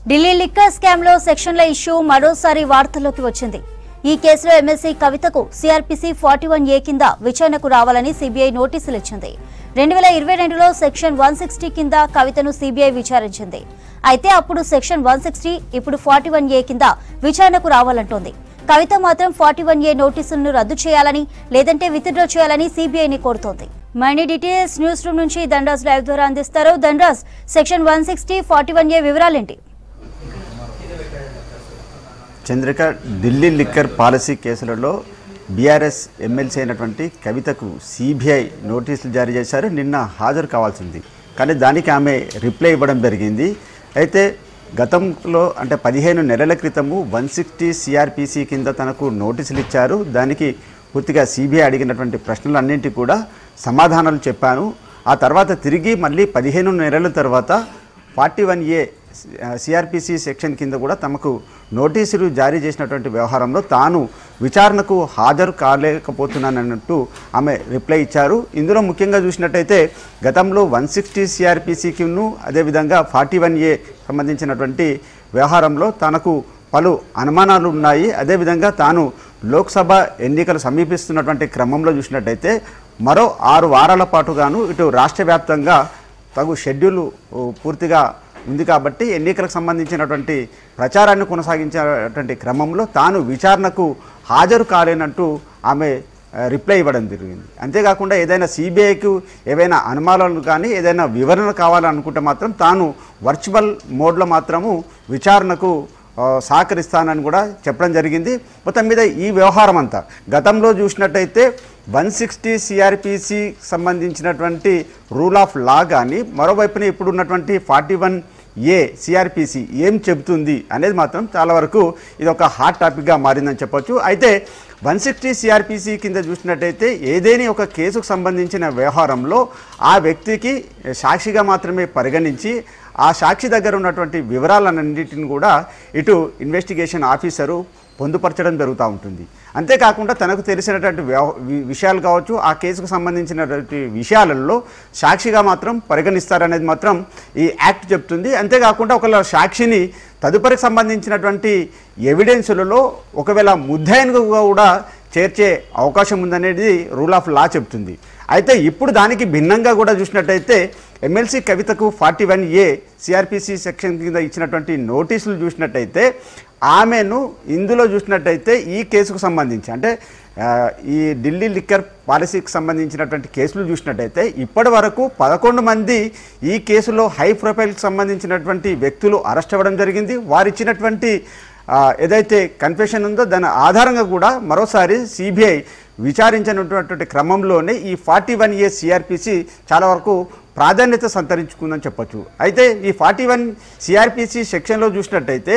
Delhi liquor scam లో సెక్షన్ల issue మరోసారి వార్తల్లోకి వచ్చింది ఈ కేసులో ఎమ్మెల్సీ కవితకు సిఆర్పిసి ఫార్టీ వన్ ఏ కింద విచారణకు రావాలని సిబిఐ నోటీసులు ఇచ్చింది రెండు వేల ఇరవై రెండులో సెక్షన్ వన్ సిక్స్టీ కింద కవితను సిబిఐ విచారించింది అయితే అప్పుడు సెక్షన్ వన్ సిక్స్టీ ఇప్పుడు ఫార్టీ వన్ ఏ కింద విచారణకు రావాలంటోంది కవిత మాత్రం ఫార్టీ వన్ ఏ నోటీసులను రద్దు చేయాలని లేదంటే విత్డ్రా చేయాలని సిబిఐని కోరుతోంది మనీ డీటెయిల్స్ న్యూస్ రూమ్ నుంచి దండాజ్ లైవ్ ద్వారా అందిస్తారు దండాజ్ section one sixty forty one A వివరాలేంటి చంద్రిక ఢిల్లీ లిక్కర్ పాలసీ కేసులలో బీఆర్ఎస్ ఎమ్మెల్సీ అయినటువంటి కవితకు సిబిఐ నోటీసులు జారీ చేశారు నిన్న హాజరు కావాల్సింది కానీ దానికి ఆమె రిప్లై ఇవ్వడం జరిగింది అయితే గతంలో అంటే పదిహేను నెలల క్రితము వన్ సిక్స్టీ సిఆర్పిసి కింద తనకు నోటీసులు ఇచ్చారు దానికి పూర్తిగా సిబిఐ అడిగినటువంటి ప్రశ్నలన్నింటికి కూడా సమాధానాలు చెప్పాను ఆ తర్వాత తిరిగి మళ్ళీ పదిహేను నెలల తర్వాత forty one A CRPC section కింద కూడా తమకు నోటీసులు జారీ చేసినటువంటి వ్యవహారంలో తాను విచారణకు హాజరు కాలేకపోతున్నానన్నట్టు ఆమె రిప్లై ఇచ్చారు ఇందులో ముఖ్యంగా చూసినట్టయితే గతంలో వన్ సిక్స్టీ సిఆర్పిసికిను అదేవిధంగా ఫార్టీ వన్ ఏ సంబంధించినటువంటి వ్యవహారంలో తనకు పలు అనుమానాలు ఉన్నాయి అదేవిధంగా తాను లోక్సభ ఎన్నికలు సమీపిస్తున్నటువంటి క్రమంలో చూసినట్టయితే మరో ఆరు వారాల పాటుగాను ఇటు రాష్ట్ర వ్యాప్తంగా తగు షెడ్యూల్ ఊ, పూర్తిగా ఉంది కాబట్టి ఎన్నికలకు సంబంధించినటువంటి ప్రచారాన్ని కొనసాగించేటువంటి క్రమంలో తాను విచారణకు హాజరు కాలేనంటూ ఆమె ఆ, రిప్లై ఇవ్వడం జరిగింది అంతేకాకుండా ఏదైనా సిబిఐకు ఏవైనా అనుమానాలు కానీ ఏదైనా వివరణ కావాలనుకుంటే మాత్రం తాను వర్చువల్ మోడ్లో మాత్రము విచారణకు ఆ, సహకరిస్తానని కూడా చెప్పడం జరిగింది మొత్తం మీద ఈ వ్యవహారం అంతా గతంలో చూసినట్టయితే వన్ సిక్స్టీ సిఆర్పిసి సంబంధించినటువంటి రూల్ ఆఫ్ లా కానీ మరోవైపున ఇప్పుడు ఉన్నటువంటి ఫార్టీ వన్ ఏ సిఆర్పిసి ఏం చెబుతుంది అనేది మాత్రం చాలా వరకు ఇది ఒక హాట్ టాపిక్గా మారిందని చెప్పొచ్చు అయితే వన్ సిక్స్టీ సిఆర్పిసి కింద చూసినట్టయితే ఏదేని ఒక కేసుకు సంబంధించిన వ్యవహారంలో ఆ వ్యక్తికి సాక్షిగా మాత్రమే పరిగణించి ఆ సాక్షి దగ్గర ఉన్నటువంటి వివరాలన్నింటిని కూడా ఇటు ఇన్వెస్టిగేషన్ ఆఫీసరు పొందుపరచడం జరుగుతూ ఉంటుంది అంతేకాకుండా తనకు తెలిసినటువంటి వ్యవ- వి- విషయాలు కావచ్చు ఆ కేసుకు సంబంధించినటువంటి విషయాలలో సాక్షిగా మాత్ం పరిగణిస్తారనేది మాత్రం ఈ యాక్ట్ చెప్తుంది అంతేకాకుండా ఒకవేళ సాక్షిని తదుపరికి సంబంధించినటువంటి ఎవిడెన్సులలో ఒకవేళ ముద్దాయినిగా కూడా చేర్చే అవకాశం ఉందనేది రూల్ ఆఫ్ లా చెప్తుంది అయితే ఇప్పుడు దానికి భిన్నంగా కూడా చూసినట్టయితే ఎమ్మెల్సీ కవితకు forty one A CRPC section కింద ఇచ్చినటువంటి నోటీసులు చూసినట్టయితే ఆమెను ఇందులో చూసినట్టయితే ఈ కేసుకు సంబంధించి అంటే ఆ, ఈ ఢిల్లీ లిక్కర్ పాలసీకి సంబంధించినటువంటి కేసులు చూసినట్టయితే ఇప్పటి వరకు పదకొండు మంది ఈ కేసులో హై ప్రొఫైల్కి సంబంధించినటువంటి వ్యక్తులు అరెస్ట్ అవ్వడం జరిగింది వారు ఇచ్చినటువంటి ఆ, ఏదైతే కన్ఫెషన్ ఉందో దాని ఆధారంగా కూడా మరోసారి సిబిఐ విచారించినటువంటి క్రమంలోనే ఈ ఫార్టీ వన్ ఏ సిఆర్పిసి చాలా వరకు ప్రాధాన్యత సంతరించుకుందని చెప్పొచ్చు అయితే ఈ ఫార్టీ వన్ సిఆర్పిసి సెక్షన్లో చూసినట్టయితే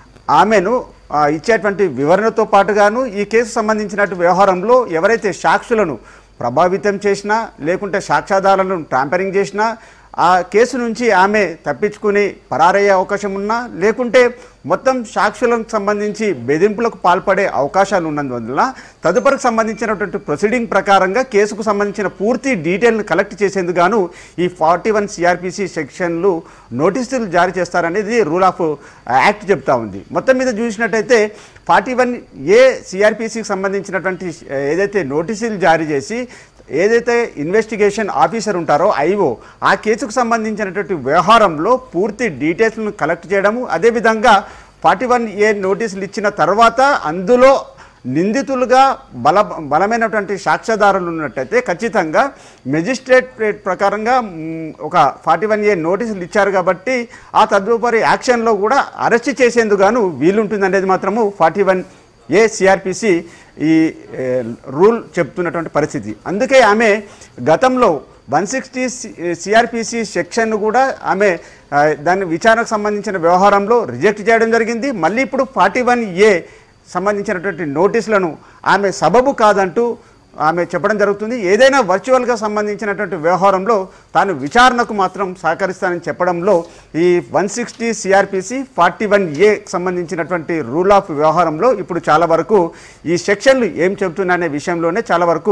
ఆమెను ఆ, ఇచ్చేటువంటి వివరణతో పాటుగాను ఈ కేసు సంబంధించినటువంటి వ్యవహారంలో ఎవరైతే సాక్షులను ప్రభావితం చేసినా లేకుంటే సాక్ష్యాధారాలను ట్యాంపరింగ్ చేసినా ఆ కేసు నుంచి ఆమె తప్పించుకుని పరారయ్యే అవకాశం ఉన్నా లేకుంటే మొత్తం సాక్షులకు సంబంధించి బెదింపులకు పాల్పడే అవకాశాలు ఉన్నందువల్ల తదుపరికి సంబంధించినటువంటి ప్రొసీడింగ్ ప్రకారంగా కేసుకు సంబంధించిన పూర్తి డీటెయిల్ని కలెక్ట్ చేసేందుకు గాను ఈ ఫార్టీ వన్ సిఆర్పిసి సెక్షన్లు నోటీసులు జారీ చేస్తారనేది రూల్ ఆఫ్ యాక్ట్ చెప్తా ఉంది మొత్తం మీద చూసినట్టయితే ఫార్టీ వన్ ఏ సిఆర్పిసికి సంబంధించినటువంటి ఏదైతే నోటీసులు జారీ చేసి ఏదైతే ఇన్వెస్టిగేషన్ ఆఫీసర్ ఉంటారో ఐఓ ఆ కేసుకు సంబంధించినటువంటి వ్యవహారంలో పూర్తి డీటెయిల్స్ను కలెక్ట్ చేయడము అదేవిధంగా ఫార్టీ వన్ ఏ నోటీసులు ఇచ్చిన తర్వాత అందులో నిందితులుగా బల బలమైనటువంటి సాక్ష్యాధారాలు ఉన్నట్టయితే ఖచ్చితంగా మెజిస్ట్రేట్ ప్రకారంగా మ్, ఒక ఫార్టీ వన్ ఏ నోటీసులు ఇచ్చారు కాబట్టి ఆ తదుపరి యాక్షన్లో కూడా అరెస్ట్ చేసేందుకు గాను వీలుంటుందనేది మాత్రము ఫార్టీ వన్ ఏ సిఆర్పిసి ఈ ఏ, రూల్ చెప్తున్నటువంటి పరిస్థితి అందుకే ఆమె గతంలో వన్ సిక్స్టీ సిఆర్పిసి సెక్షన్ కూడా ఆమె ఆ, దాని విచారణకు సంబంధించిన వ్యవహారంలో రిజెక్ట్ చేయడం జరిగింది మళ్ళీ ఇప్పుడు ఫార్టీ వన్ ఏ సంబంధించినటువంటి నోటీసులను ఆమె సబబు కాదంటూ ఆమె చెప్పడం జరుగుతుంది ఏదైనా వర్చువల్గా సంబంధించినటువంటి వ్యవహారంలో తాను విచారణకు మాత్రం సహకరిస్తానని చెప్పడంలో ఈ one sixty CRPC forty one A సంబంధించినటువంటి రూల్ ఆఫ్ వ్యవహారంలో ఇప్పుడు చాలా వరకు ఈ సెక్షన్లు ఏం చెబుతున్నాయనే విషయంలోనే చాలా వరకు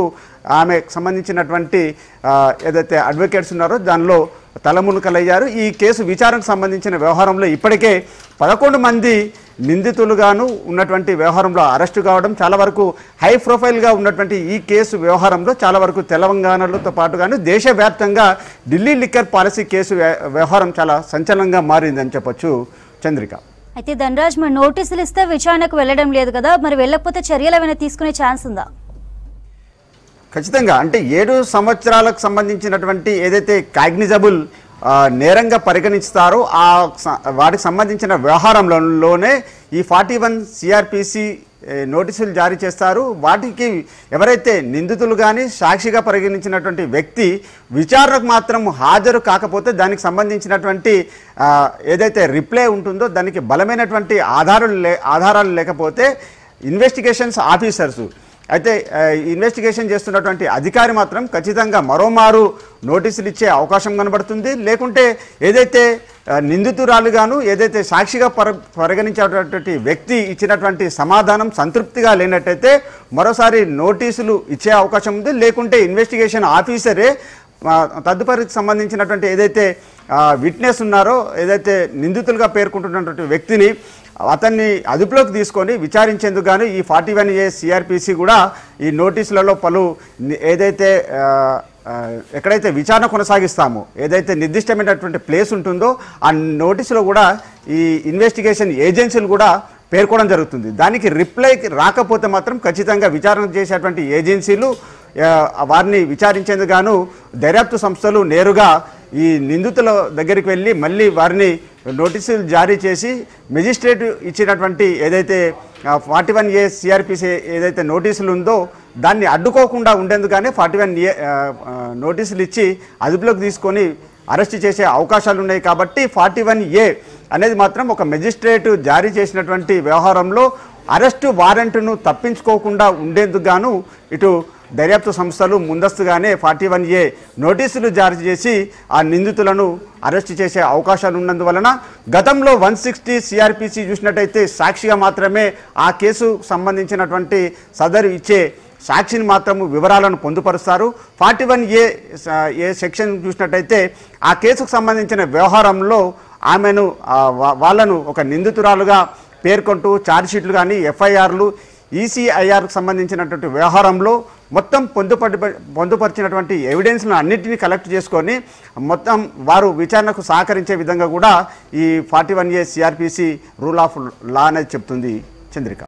ఆమెకు సంబంధించినటువంటి ఆ, ఏదైతే అడ్వకేట్స్ ఉన్నారో దానిలో తలమునకలయ్యారు ఈ కేసు విచారణకు సంబంధించిన వ్యవహారంలో ఇప్పటికే పదకొండు మంది నిందితులుగాను ఉన్నటువంటి వ్యవహారంలో అరెస్టు కావడం చాలా వరకు హై ప్రొఫైల్గా ఉన్నటువంటి ఈ కేసు వ్యవహారంలో చాలా వరకు తెలంగాణలతో పాటుగాను దేశవ్యాప్తంగా ఢిల్లీ లిక్కర్ పాలసీ కేసు వ్య- వ్యవహారం చాలా సంచలనంగా మారిందని చెప్పొచ్చు చంద్రిక అయితే ధనరాజ్ మరి నోటీసులు ఇస్తే విచారణకు వెళ్ళడం లేదు కదా మరి వెళ్ళకపోతే చర్యలు ఏమైనా తీసుకునే ఛాన్స్ ఉందా ఖచ్చితంగా అంటే ఏడు సంవత్సరాలకు సంబంధించినటువంటి ఏదైతే కాగ్నిజబుల్ ఆ, నేరంగా పరిగణిస్తారో ఆ స- వాటికి సంబంధించిన వ్యవహారంలోనే ఈ ఫార్టీ వన్ సిఆర్పిసి నోటీసులు జారీ చేస్తారు వాటికి ఎవరైతే నిందితులు కానీ సాక్షిగా పరిగణించినటువంటి వ్యక్తి విచారణకు మాత్రం హాజరు కాకపోతే దానికి సంబంధించినటువంటి ఆ, ఏదైతే రిప్లై ఉంటుందో దానికి బలమైనటువంటి ఆధారాలు లే ఆధారాలు లేకపోతే ఇన్వెస్టిగేషన్స్ ఆఫీసర్స్ అయితే ఆ, ఇన్వెస్టిగేషన్ చేస్తున్నటువంటి అధికారి మాత్రం ఖచ్చితంగా మరోమారు నోటీసులు ఇచ్చే అవకాశం కనబడుతుంది లేకుంటే ఏదైతే ఆ, నిందితురాలుగాను ఏదైతే సాక్షిగా పర పరిగణించేటటువంటి వ్యక్తి ఇచ్చినటువంటి సమాధానం సంతృప్తిగా లేనట్టయితే మరోసారి నోటీసులు ఇచ్చే అవకాశం ఉంది లేకుంటే ఇన్వెస్టిగేషన్ ఆఫీసరే ఆ, తదుపరికి సంబంధించినటువంటి ఏదైతే విట్నెస్ ఉన్నారో ఏదైతే నిందితులుగా పేర్కొంటున్నటువంటి వ్యక్తిని అతన్ని అదుపులోకి తీసుకొని విచారించేందుకు గాను ఈ ఫార్టీ వన్ ఏ సిఆర్పిసి కూడా ఈ నోటీసులలో పలు ని- ఏదైతే ఆ, ఆ, ఎక్కడైతే విచారణ కొనసాగిస్తామో ఏదైతే నిర్దిష్టమైనటువంటి ప్లేస్ ఉంటుందో ఆ నోటీసులో కూడా ఈ ఇన్వెస్టిగేషన్ ఏజెన్సీలు కూడా పేర్కోవడం జరుగుతుంది దానికి రిప్లై రాకపోతే మాత్రం ఖచ్చితంగా విచారణ చేసేటువంటి ఏజెన్సీలు ఆ, వారిని విచారించేందుకు గాను దర్యాప్తు సంస్థలు నేరుగా ఈ నిందితుల దగ్గరికి వెళ్ళి మళ్ళీ వారిని నోటీసులు జారీ చేసి మెజిస్ట్రేట్ ఇచ్చినటువంటి ఏదైతే ఫార్టీ వన్ ఏ సిఆర్పిసి ఏదైతే నోటీసులు ఉందో దాన్ని అడ్డుకోకుండా ఉండేందుకనే ఫార్టీ వన్ ఏ నోటీసులు ఇచ్చి అదుపులోకి తీసుకొని అరెస్ట్ చేసే అవకాశాలు ఉన్నాయి కాబట్టి ఫార్టీ వన్ ఏ అనేది మాత్రం ఒక మెజిస్ట్రేట్ జారీ చేసినటువంటి వ్యవహారంలో అరెస్టు వారెంట్ను తప్పించుకోకుండా ఉండేందుకు గాను ఇటు దర్యాప్తు సంస్థలు ముందస్తుగానే ఫార్టీ వన్ ఏ నోటీసులు జారీ చేసి ఆ నిందితులను అరెస్ట్ చేసే అవకాశాలు ఉన్నందువలన గతంలో వన్ సిక్స్టీ సిఆర్పిసి చూసినట్టయితే సాక్షిగా మాత్రమే ఆ కేసు సంబంధించినటువంటి సదరు ఇచ్చే సాక్షిని మాత్రము వివరాలను పొందుపరుస్తారు forty one A A section చూసినట్టయితే ఆ కేసుకు సంబంధించిన వ్యవహారంలో ఆమెను ఆ, వా- వాళ్ళను ఒక నిందితురాలుగా పేర్కొంటూ ఛార్జ్షీట్లు కానీ ఎఫ్ఐఆర్లు ఈసీఐఆర్కు సంబంధించినటువంటి వ్యవహారంలో మొత్తం పొందుపడి పొందుపరిచినటువంటి ఎవిడెన్స్లను అన్నింటినీ కలెక్ట్ చేసుకొని మొత్తం వారు విచారణకు సహకరించే విధంగా కూడా ఈ forty one A CRPC rule of law అనేది చెప్తుంది చంద్రిక